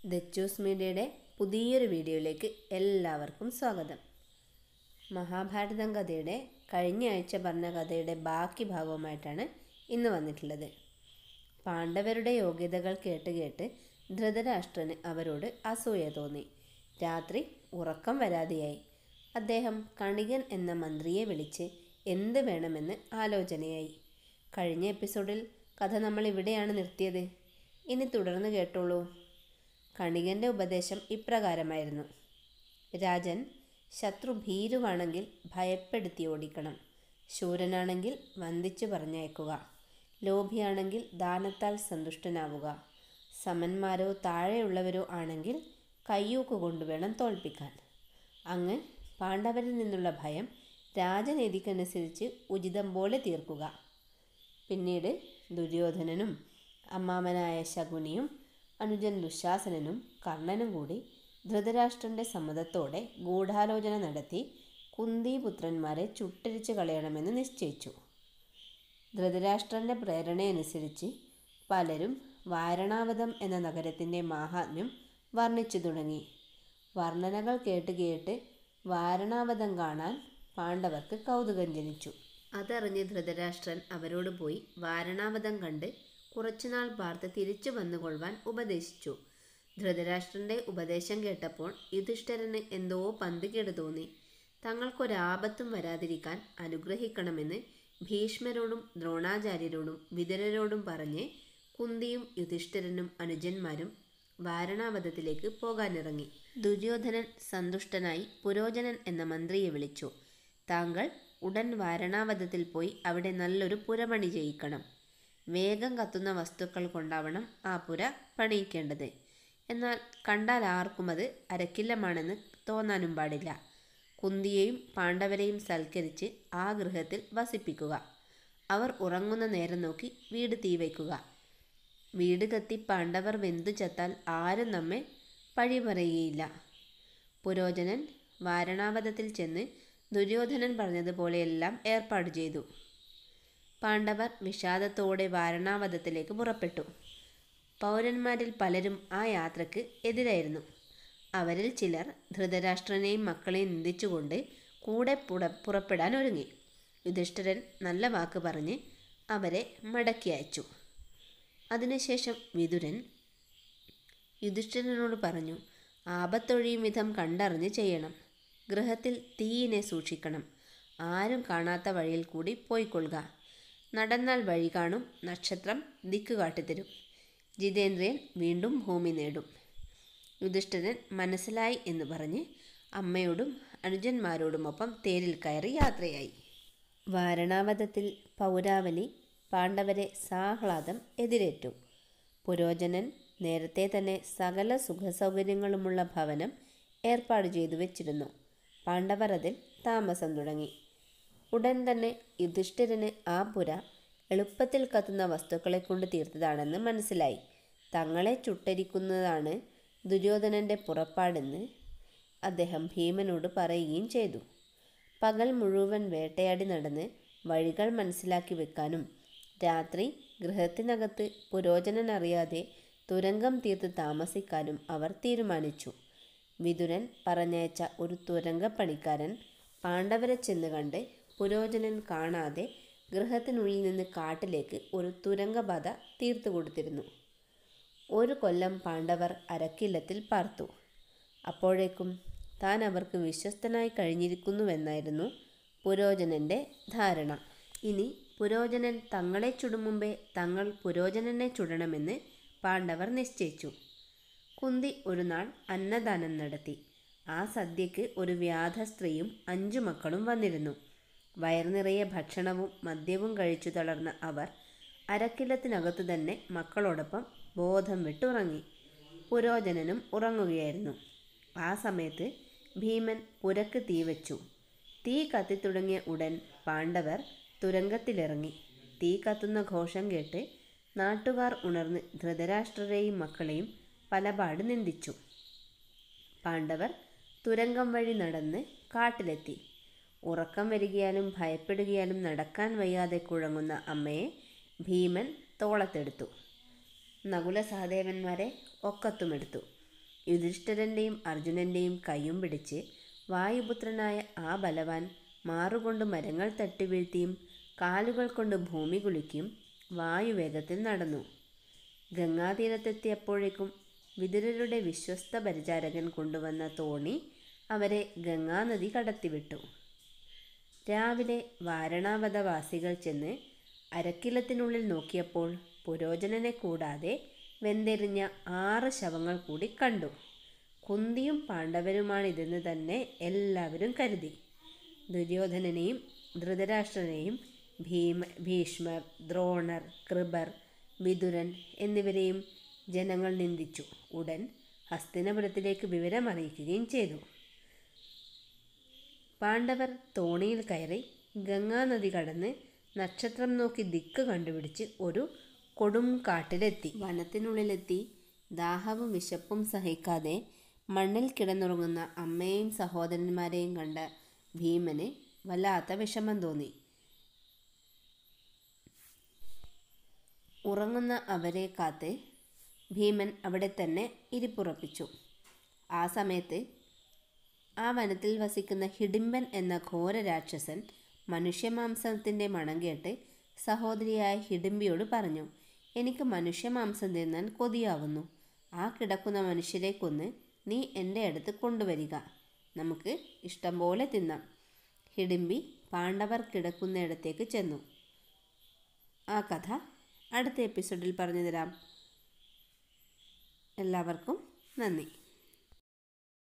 ദച്ചൂസ് മീഡിയയുടെ പുതിയൊരു വീഡിയോയിലേക്ക് എല്ലാവർക്കും സ്വാഗതം മഹാഭാരതം കഥയുടെ കഴിഞ്ഞ ആഴ്ച പറഞ്ഞ കഥയുടെ ബാക്കി ഭാഗവുമായിട്ടാണ് ഇന്ന് വന്നിട്ടുള്ളത് പാണ്ഡവരുടെ യോഗ്യതകൾ കേട്ട് കേട്ട് ധൃതരാഷ്ട്രന് അവരോട് അസൂയ തോന്നി രാത്രി ഉറക്കം വരാതെയായി അദ്ദേഹം കണികൻ എന്ന മന്ത്രിയെ വിളിച്ച് എന്ത് വേണമെന്ന് ആലോചനയായി കഴിഞ്ഞ എപ്പിസോഡിൽ കഥ നമ്മൾ ഇവിടെയാണ് നിർത്തിയത് ഇനി തുടർന്ന് കേട്ടോളൂ കണികന്റെ ഉപദേശം ഇപ്രകാരമായിരുന്നു രാജൻ ശത്രു ഭീരുവാണെങ്കിൽ ഭയപ്പെടുത്തി ഓടിക്കണം ശൂരനാണെങ്കിൽ വന്ദിച്ചു പറഞ്ഞയക്കുക ലോഭിയാണെങ്കിൽ ദാനത്താൽ സന്തുഷ്ടനാവുക സമന്മാരോ താഴെയുള്ളവരോ ആണെങ്കിൽ കയ്യൂക്ക് കൊണ്ടുവേണം തോൽപ്പിക്കാൻ അങ്ങ് പാണ്ഡവരിൽ നിന്നുള്ള ഭയം രാജനീതിക്കനുസരിച്ച് ഉചിതം പോലെ തീർക്കുക പിന്നീട് ദുര്യോധനനും അമ്മാമനായ ശകുനിയും അനുജൻ ദുശാസനനും കർണനും കൂടി ധൃതരാഷ്ട്രന്റെ സമ്മതത്തോടെ ഗൂഢാലോചന നടത്തി കുന്തിപുത്രന്മാരെ ചുട്ടരിച്ചു കളയണമെന്ന് നിശ്ചയിച്ചു ധൃതരാഷ്ട്രന്റെ പ്രേരണയനുസരിച്ച് പലരും വാരണാവതം എന്ന നഗരത്തിൻ്റെ മാഹാത്മ്യം വർണ്ണിച്ചു തുടങ്ങി വർണ്ണനകൾ കേട്ട് കേട്ട് വാരണാവതം കാണാൻ പാണ്ഡവർക്ക് കൗതുകം ജനിച്ചു അതറിഞ്ഞ് ധൃതരാഷ്ട്രൻ അവരോട് പോയി വാരണാവതം കണ്ട് കുറച്ചുനാൾ പാർത്ത് തിരിച്ചു വന്നുകൊള്ളുവാൻ ഉപദേശിച്ചു ധൃതരാഷ്ട്രന്റെ ഉപദേശം കേട്ടപ്പോൾ യുധിഷ്ഠിരന് എന്തോ പന്തികേട് തോന്നി തങ്ങൾക്കൊരാപത്തും വരാതിരിക്കാൻ അനുഗ്രഹിക്കണമെന്ന് ഭീഷ്മരോടും ദ്രോണാചാര്യരോടും വിതുരരോടും പറഞ്ഞ് കുന്തിയും യുധിഷ്ഠിരനും അനുജന്മാരും വാരണാവതത്തിലേക്ക് പോകാനിറങ്ങി ദുര്യോധനൻ സന്തുഷ്ടനായി പുരോചനൻ എന്ന മന്ത്രിയെ വിളിച്ചു താങ്കൾ ഉടൻ വാരണാവതത്തിൽ പോയി അവിടെ നല്ലൊരു പുരപണി ചെയ്യിക്കണം വേഗം കത്തുന്ന വസ്തുക്കൾ കൊണ്ടാവണം ആ പുര പണിയിക്കേണ്ടത് എന്നാൽ കണ്ടാൽ ആർക്കും അത് അരക്കില്ലമാണെന്ന് തോന്നാനും പാടില്ല കുന്തിയെയും പാണ്ഡവരെയും സൽക്കരിച്ച് ആ ഗൃഹത്തിൽ വസിപ്പിക്കുക അവർ ഉറങ്ങുന്ന നേരം നോക്കി വീട് തീവയ്ക്കുക വീട് കത്തി പാണ്ഡവർ വെന്തു ചത്താൽ ആരും നമ്മെ പഴി പറയുകയില്ല പുരോചനൻ വാരണാവതത്തിൽ ചെന്ന് ദുര്യോധനൻ പറഞ്ഞതുപോലെയെല്ലാം ഏർപ്പാട് ചെയ്തു പാണ്ഡവർ വിഷാദത്തോടെ വാരണാവതത്തിലേക്ക് പുറപ്പെട്ടു പൗരന്മാരിൽ പലരും ആ യാത്രയ്ക്ക് എതിരായിരുന്നു അവരിൽ ചിലർ ധൃതരാഷ്ട്രനെയും മക്കളെയും നിന്ദിച്ചുകൊണ്ട് കൂടെ പുറ പുറപ്പെടാൻ ഒരുങ്ങി യുധിഷ്ഠിരൻ നല്ല വാക്ക് പറഞ്ഞ് അവരെ മടക്കി അയച്ചു അതിനുശേഷം വിതുരൻ യുധിഷ്ഠിരനോട് പറഞ്ഞു ആപത്തൊഴിയും വിധം കണ്ടറിഞ്ഞ് ചെയ്യണം ഗൃഹത്തിൽ തീയിനെ സൂക്ഷിക്കണം ആരും കാണാത്ത വഴിയിൽ കൂടി പോയിക്കൊള്ളുക നടന്നാൽ വഴി കാണും നക്ഷത്രം ദിക്ക് കാട്ടിത്തരും ജിതേന്ദ്രിയൻ വീണ്ടും ഭൂമി നേടും യുധിഷ്ഠിരൻ മനസ്സിലായി എന്ന് പറഞ്ഞ് അമ്മയോടും അനുജന്മാരോടുമൊപ്പം തേരിൽ കയറി യാത്രയായി വാരണാവതത്തിൽ പൗരാവലി പാണ്ഡവരെ സാഹ്ലാദം എതിരേറ്റു പുരോചനൻ നേരത്തെ തന്നെ സകല സുഖസൗകര്യങ്ങളുമുള്ള ഭവനം ഏർപ്പാട് ചെയ്തു വെച്ചിരുന്നു പാണ്ഡവർ അതിൽ താമസം തുടങ്ങി ഉടൻ തന്നെ യുധിഷ്ഠിരന് ആ പുര എളുപ്പത്തിൽ കത്തുന്ന വസ്തുക്കളെ കൊണ്ട് തീർത്തതാണെന്ന് മനസ്സിലായി തങ്ങളെ ചുട്ടരിക്കുന്നതാണ് ദുര്യോധനന്റെ പുറപ്പാടെന്ന് അദ്ദേഹം ഭീമനോട് പറയുകയും ചെയ്തു പകൽ മുഴുവൻ വേട്ടയാടി നടന്ന് വഴികൾ മനസ്സിലാക്കി വെക്കാനും രാത്രി ഗൃഹത്തിനകത്ത് പുരോചനൻ അറിയാതെ തുരങ്കം തീർത്ത് താമസിക്കാനും അവർ തീരുമാനിച്ചു വിതുരൻ പറഞ്ഞയച്ച ഒരു തുരങ്കപ്പണിക്കാരൻ പാണ്ഡവരെ ചെന്ന് കണ്ട് പുരോചനൻ കാണാതെ ഗൃഹത്തിനുള്ളിൽ നിന്ന് കാട്ടിലേക്ക് ഒരു തുരങ്കപാത തീർത്തു കൊടുത്തിരുന്നു ഒരു കൊല്ലം പാണ്ഡവർ അരക്കില്ലത്തിൽ പാർത്തു അപ്പോഴേക്കും താൻ അവർക്ക് വിശ്വസ്തനായി കഴിഞ്ഞിരിക്കുന്നുവെന്നായിരുന്നു പുരോചനന്റെ ധാരണ ഇനി പുരോചനൻ തങ്ങളെ ചുടും മുമ്പേ തങ്ങൾ പുരോചനനെ ചുടണമെന്ന് പാണ്ഡവർ നിശ്ചയിച്ചു കുന്തി ഒരു നാൾ അന്നദാനം നടത്തി ആ സദ്യക്ക് ഒരു വ്യാധ സ്ത്രീയും അഞ്ചു മക്കളും വന്നിരുന്നു വയറുനിറയെ ഭക്ഷണവും മദ്യവും കഴിച്ചു തളർന്ന അവർ അരക്കില്ലത്തിനകത്തു തന്നെ മക്കളോടൊപ്പം ബോധം വിട്ടുറങ്ങി പുരോചനനും ഉറങ്ങുകയായിരുന്നു ആ സമയത്ത് ഭീമൻ പുരക്ക് തീ വെച്ചു തീ കത്തിത്തുടങ്ങിയ ഉടൻ പാണ്ഡവർ തുരങ്കത്തിലിറങ്ങി തീ കത്തുന്ന ഘോഷം കേട്ട് നാട്ടുകാർ ഉണർന്ന് ധൃതരാഷ്ട്രരെയും മക്കളെയും പലപാട് നിന്ദിച്ചു പാണ്ഡവർ തുരങ്കം വഴി നടന്ന് കാട്ടിലെത്തി ഉറക്കം വരികയാലും ഭയപ്പെടുകയാലും നടക്കാൻ വയ്യാതെ കുഴങ്ങുന്ന അമ്മയെ ഭീമൻ തോളത്തെടുത്തു നകുല സഹദേവന്മാരെ ഒക്കത്തുമെടുത്തു യുധിഷ്ഠിരൻ്റെയും അർജുനൻ്റെയും കൈയും പിടിച്ച് വായുപുത്രനായ ആ ബലവാൻ മാറുകൊണ്ട് മരങ്ങൾ തട്ടിവീഴ്ത്തിയും കാലുകൾ കൊണ്ട് ഭൂമി കുലുക്കിയും വായുവേഗത്തിൽ നടന്നു ഗംഗാതീരത്തെത്തിയപ്പോഴേക്കും വിതുരരുടെ വിശ്വസ്ത പരിചാരകൻ കൊണ്ടുവന്ന തോണി അവരെ ഗംഗാനദി കടത്തിവിട്ടു രാവിലെ വാരണാവതവാസികൾ ചെന്ന് അരക്കിലത്തിനുള്ളിൽ നോക്കിയപ്പോൾ പുരോചനനെ കൂടാതെ വെന്തെരിഞ്ഞ ആറ് ശവങ്ങൾ കൂടി കണ്ടു കുന്തിയും പാണ്ഡവരുമാണിതെന്ന് തന്നെ എല്ലാവരും കരുതി ദുര്യോധനനെയും ധൃതരാഷ്ട്രനെയും ഭീമ ഭീഷ്മർ ദ്രോണർ കൃപർ വിതുരൻ എന്നിവരെയും ജനങ്ങൾ നിന്ദിച്ചു ഉടൻ ഹസ്തിനപുരത്തിലേക്ക് വിവരമറിയിക്കുകയും ചെയ്തു പാണ്ഡവർ തോണിയിൽ കയറി ഗംഗാനദി കടന്ന് നക്ഷത്രം നോക്കി ദിക്ക് കണ്ടുപിടിച്ച് ഒരു കൊടും കാട്ടിലെത്തി വനത്തിനുള്ളിലെത്തി ദാഹവും വിശപ്പും സഹിക്കാതെ മണ്ണിൽ കിടന്നുറങ്ങുന്ന അമ്മയെയും സഹോദരന്മാരെയും കണ്ട ഭീമന് വല്ലാത്ത വിഷമം തോന്നി ഉറങ്ങുന്ന അവരെ കാത്ത് ഭീമൻ അവിടെ തന്നെ ഇരിപ്പുറപ്പിച്ചു ആ സമയത്ത് ആ വനത്തിൽ വസിക്കുന്ന ഹിഡിംബൻ എന്ന ഘോര രാക്ഷസൻ മനുഷ്യമാംസത്തിൻ്റെ മണം കേട്ട് സഹോദരിയായ ഹിഡിംബിയോട് പറഞ്ഞു എനിക്ക് മനുഷ്യമാംസം തിന്നാൻ കൊതിയാവുന്നു ആ കിടക്കുന്ന മനുഷ്യരെ കൊന്ന് നീ എൻ്റെ അടുത്ത് കൊണ്ടുവരിക നമുക്ക് ഇഷ്ടം പോലെ തിന്നാം ഹിഡിംബി പാണ്ഡവർ കിടക്കുന്നിടത്തേക്ക് ചെന്നു ആ കഥ അടുത്ത എപ്പിസോഡിൽ പറഞ്ഞു തരാം എല്ലാവർക്കും നന്ദി